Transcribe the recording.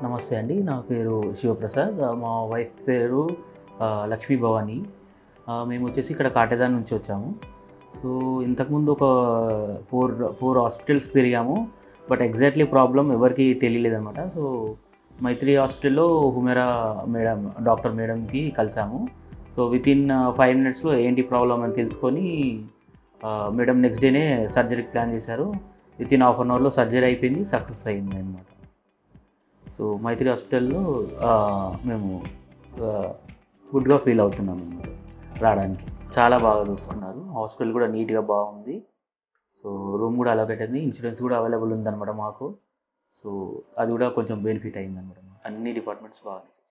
నమస్తే అండి నా పేరు శివప్రసాద్ ఆ, మా వైఫ్ పేరు ఆ, లక్ష్మీ భవాని ఆ, మేము వచ్చేసి ఇక్కడ కాటేదాన్ నుంచి వచ్చాము సో ఇంతకుముందు ఒక ఫోర్ ఫోర్ హాస్పిటల్స్ తిరిగాము బట్ ఎగ్జాక్ట్లీ ప్రాబ్లం ఎవరికి తెలియలేదన్నమాట సో మైత్రి హాస్పిటల్లో హుమేరా మేడం డాక్టర్ మేడంకి కలిసాము సో విత్ ఇన్ ఫైవ్ మినిట్స్లో ఏంటి ప్రాబ్లం అని తెలుసుకొని మేడం నెక్స్ట్ డేనే సర్జరీకి ప్లాన్ చేశారు విత్ ఇన్ హాఫ్ అన్ అవర్లో సర్జరీ అయిపోయింది సక్సెస్ అయింది అనమాట సో మైత్రి హాస్పిటల్లో ఆ, మేము గుడ్గా ఫీల్ అవుతున్నాం అన్నమాట రావడానికి చాలా బాగా చూసుకున్నారు హాస్పిటల్ కూడా నీట్గా బాగుంది సో రూమ్ కూడా అలొకేట్ అయింది ఇన్సూరెన్స్ కూడా అవైలబుల్ ఉందన్నమాట మాకు సో అది కూడా కొంచెం బెనిఫిట్ అయిందన్నమాట అన్ని డిపార్ట్మెంట్స్ బాగా